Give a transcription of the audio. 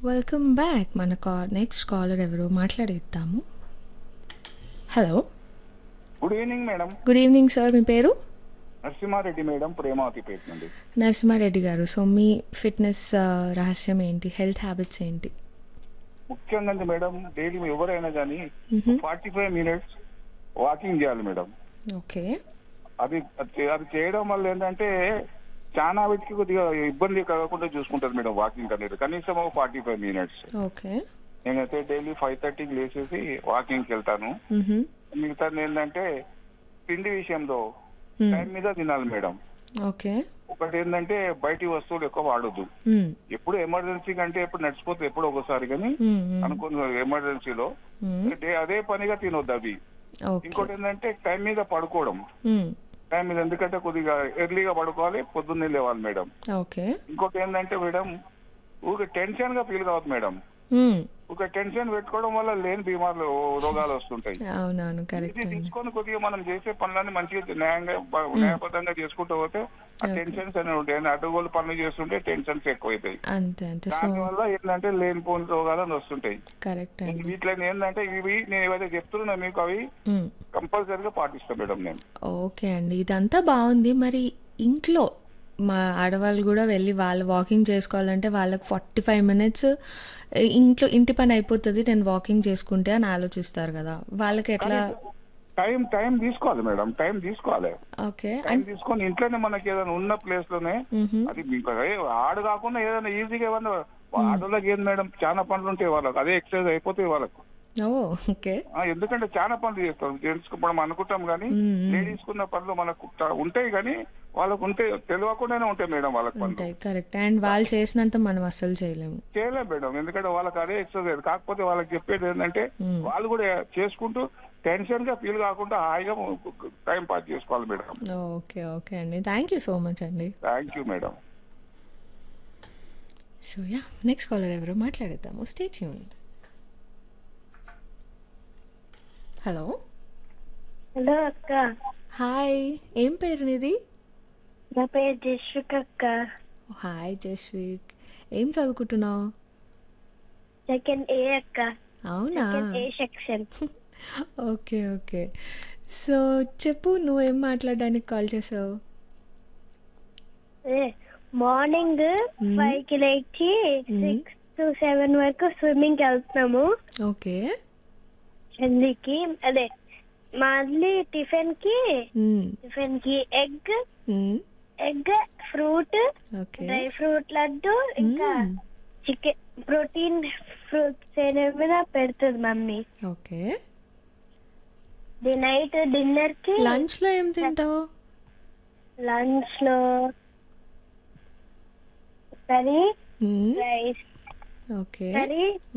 Welcome back మన కా next caller ఎవరో మాట్లాడిద్దాము hello good evening madam good evening sir మీ పేరు నరసింహారెడ్డి మేడం ప్రేమావతిపేట నుండి నరసింహారెడ్డి గారు సో మీ ఫిట్నెస్ ఆ, రహస్యం ఏంటి హెల్త్ హ్యాబిట్స్ ఏంటి ముఖ్యంగా అంటే మేడం డైలీ ఎవరైనా కానీ మ్హూ. ఫార్టీ ఫైవ్ మినిట్స్ వాకింగ్ చేయాలి మేడం ఓకే అది అది చే- అది చేయడం వల్ల ఏంటంటే చాలా వీటికి కొద్దిగా ఇబ్బంది కలగకుండా చూసుకుంటారు మేడం వాకింగ్ అనేది కనీసం ఫార్టీ ఫైవ్ మినిట్స్ ఓకే నేనైతే డైలీ ఫైవ్ థర్టీకి లేచేసి వాకింగ్కి వెళ్తాను మ్హూ. మిగతా ఏంటంటే తిండి విషయంలో మ్. టైం మీద తినాలి మేడం ఓకే ఒకటి ఏంటంటే బయటి వస్తువులు ఎక్కువ వాడొద్దు మ్. ఎప్పుడు ఎమర్జెన్సీ కంటే ఎప్పుడు నడిచిపోతే ఎప్పుడు ఒకసారి కానీ మ్, మ్. అనుకున్న ఎమర్జెన్సీలో మ్. డే- అదే పనిగా తినొద్దు అవి ఓకే ఇంకోటి ఏంటంటే టైం మీద పడుకోవడం మ్. టైం మీద ఎందుకంటే కొద్దిగా ఎర్లీగా పడుకోవాలి పొద్దున్నే లేవాలి మేడం ఓకే ఇంకోటి ఏంటంటే మేడం ఊరికే టెన్షన్ గా ఫీల్ కావద్దు మేడం మ్. ఒక టెన్షన్ పెట్టుకోవడం వల్ల లేని బీమార్లు రోగాలు వస్తుంటాయి అవునవును కరెక్ట్ ఇది అండి తీసుకొని కొద్దిగా మనం చేసే పనులన్నీ మంచిగా న్యాయంగా బ- న్యాయబద్ధంగా చేసుకుంటూ పోతే ఆ టెన్షన్స్ అనేవి ఉంటాయి అడ్డగోలు పనులు చేస్తుంటే టెన్షన్స్ ఎక్కువైతాయి అంతే అంతే సో దానివల్ల ఏంటంటే లేనిపోని రోగాలు వస్తుంటాయి కరెక్ట్ అండి వీటిలో ఏంటంటే ఇవి నేను ఏవైతే చెప్తున్నా మీకు అవి మ్. కంపల్సరీగా పాటిస్తాను మేడం నేను ఓకే అండి ఇదంతా బాగుంది మరి ఇంట్లో మా ఆడవాళ్ళు కూడా వెళ్ళి వాళ్ళు వాకింగ్ చేసుకోవాలంటే వాళ్ళకి ఫార్టీ ఫైవ్ మినిట్స్ ఇంట్లో ఇంటి పని అయిపోతుంది నేను వాకింగ్ చేసుకుంటే అని ఆలోచిస్తారు కదా వాళ్ళకి ఎట్లా టైం టైం తీసుకోవాలి మేడం టైం తీసుకోవాలి ఓకే టైం తీసుకొని ఇంట్లోనే మనకి ఏదైనా ఉన్న ప్లేస్ లోనే మ్హూ. అది మీకు అదే ఆడు కాకుండా ఏదైనా ఈజీగా ఏమన్నా ఆడోళ్ళకి ఏంది మేడం చాలా పనులు ఉంటాయి వాళ్ళకి అదే ఎక్సర్సైజ్ అయిపోతాయి వాళ్ళకు ఓ ఓకే ఆ, ఎందుకంటే చాలా పనులు చేస్తాం జెంట్స్ మనం అనుకుంటాం కానీ మ్మ్. లేడీస్ కున్న పనులు మనకు చా- ఉంటాయి కానీ వాళ్ళకు ఉంటే తెలియకుండానే ఉంటాయి మేడం వాళ్ళకి పనులు ఉంటాయి కరెక్ట్ అండ్ వాళ్ళు చేసినంత మనం అస్సలు చేయలేము చేయలేం మేడం ఎందుకంటే వాళ్ళకి అదే ఎక్సర్సైజ్ కాకపోతే వాళ్ళకి చెప్పేది ఏంటంటే మ్మ్. వాళ్ళు కూడా చేసుకుంటూ టెన్షన్ గా ఫీల్ కాకుండా హాయిగా టైం పాస్ చేసుకోవాలి మేడం ఓకే ఓకే అండి థ్యాంక్ యూ సో మచ్ అండి thank you madam so yeah next caller ఎవరో మాట్లాడేద్దాము స్టే ట్యూన్ హలో హలో అక్క హాయ్ ఏం పేరు నీది నా పేరు జస్విక్ అక్క హాయ్ జస్విక్ ఏం చదువుకుంటున్నావు సెకండ్ ఏ అక్క అవునా second A section okay okay so చెప్పు నువ్వేం మాట్లాడడానికి కాల్ చేసావు మార్నింగ్ మ్మ్. ఫైవ్ కి లేచి మ్మ్. సిక్స్ టు సెవెన్ వరకు స్విమ్మింగ్ కి వెళ్తున్నాము ఓకే చందికి అదే మళ్ళీ టిఫిన్ కి మ్మ్. టిఫిన్ కి ఎగ్ మ్మ్. Egg fruit okay dry fruit laddu ఇంకా మ్మ్. చికెన్ ప్రోటీన్ ఫ్రూట్స్ ఏమైనా పెడుతుంది mummy okay the night dinner కి లంచ్లో ఏం తింటావు లంచ్ లో కర్రీ మ్మ్. Rice okay curry